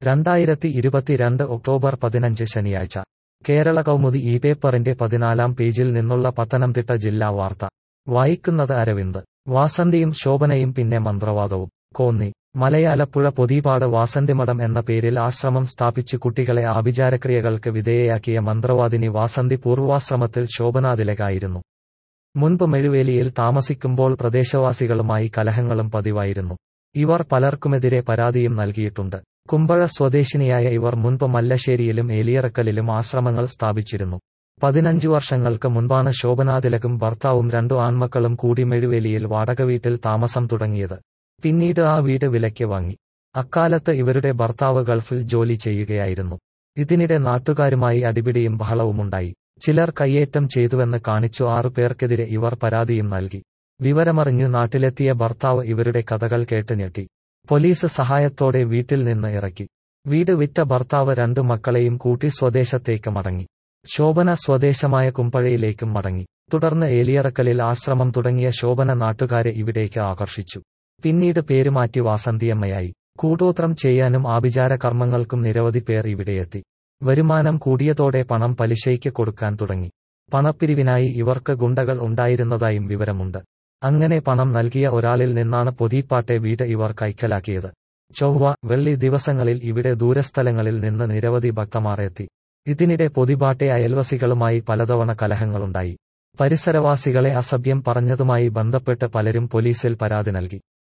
രണ്ടായിരത്തി ഇരുപത്തിരണ്ട് ഒക്ടോബർ പതിനഞ്ച് ശനിയാഴ്ച കേരള കൗമുദി ഈ പേപ്പറിന്റെ പതിനാലാം പേജിൽ നിന്നുള്ള പത്തനംതിട്ട ജില്ലാ വാർത്ത വായിക്കുന്നത് അരവിന്ദ് വാസന്തിയും ശോഭനയും പിന്നെ മന്ത്രവാദവും കോന്നി മലയാലപ്പുഴ പൊതിപാട് വാസന്തിമഠം എന്ന പേരിൽ ആശ്രമം സ്ഥാപിച്ചു കുട്ടികളെ ആഭിചാരക്രിയകൾക്ക് വിധേയയാക്കിയ മന്ത്രവാദിനി വാസന്തി പൂർവാശ്രമത്തിൽ ശോഭനാതിലകായിരുന്നു മുൻപ് മെഴുവേലിയിൽ താമസിക്കുമ്പോൾ പ്രദേശവാസികളുമായി കലഹങ്ങളും പതിവായിരുന്നു ഇവർ പലർക്കുമെതിരെ പരാതിയും നൽകിയിട്ടുണ്ട് കുമ്പഴ സ്വദേശിനിയായ ഇവർ മുൻപ് മല്ലശ്ശേരിയിലും ഏലിയറക്കലിലും ആശ്രമങ്ങൾ സ്ഥാപിച്ചിരുന്നു പതിനഞ്ചു വർഷങ്ങൾക്ക് മുൻപാണ് ശോഭനാതിലകും ഭർത്താവും രണ്ടു ആൺമക്കളും കൂടി മെഴുവേലിയിൽ വാടകവീട്ടിൽ താമസം തുടങ്ങിയത് പിന്നീട് ആ വീട് വിലയ്ക്ക് വാങ്ങി അക്കാലത്ത് ഇവരുടെ ഭർത്താവ് ഗൾഫിൽ ജോലി ചെയ്യുകയായിരുന്നു ഇതിനിടെ നാട്ടുകാരുമായി അടിപിടിയും ബഹളവുമുണ്ടായി ചിലർ കയ്യേറ്റം ചെയ്തുവെന്ന് കാണിച്ചു ആറു പേർക്കെതിരെ ഇവർ പരാതിയും നൽകി വിവരമറിഞ്ഞു നാട്ടിലെത്തിയ ഭർത്താവ് ഇവരുടെ കഥകൾ കേട്ട് ഞെട്ടി പോലീസ് സഹായത്തോടെ വീട്ടിൽ നിന്ന് ഇറക്കി വീട് വിറ്റ ഭർത്താവ് രണ്ടു മക്കളെയും കൂട്ടി സ്വദേശത്തേക്ക് മടങ്ങി ശോഭന സ്വദേശമായ കുമ്പഴയിലേക്കും മടങ്ങി തുടർന്ന് ഏലിയറക്കലിൽ ആശ്രമം തുടങ്ങിയ ശോഭന നാട്ടുകാരെ ഇവിടേക്ക് ആകർഷിച്ചു പിന്നീട് പേരുമാറ്റി വാസന്തിയമ്മയായി കൂടോത്രം ചെയ്യാനും ആഭിചാര കർമ്മങ്ങൾക്കും നിരവധി പേർ ഇവിടെയെത്തി വരുമാനം കൂടിയതോടെ പണം പലിശയ്ക്ക് കൊടുക്കാൻ തുടങ്ങി പണപ്പിരിവിനായി ഇവർക്ക് ഗുണ്ടകൾ ഉണ്ടായിരുന്നതായും വിവരമുണ്ട് അങ്ങനെ പണം നൽകിയ ഒരാളിൽ നിന്നാണ് പൊതിപ്പാട്ടെ വീട് ഇവർ കൈക്കലാക്കിയത് ചൊവ്വ വെള്ളി ദിവസങ്ങളിൽ ഇവിടെ ദൂരസ്ഥലങ്ങളിൽ നിന്ന് നിരവധി ഭക്തമാർ എത്തി ഇതിനിടെ പൊതിപാട്ടെ അയൽവസികളുമായി പലതവണ കലഹങ്ങളുണ്ടായി പരിസരവാസികളെ അസഭ്യം പറഞ്ഞതുമായി ബന്ധപ്പെട്ട് പലരും പോലീസിൽ പരാതി നൽകി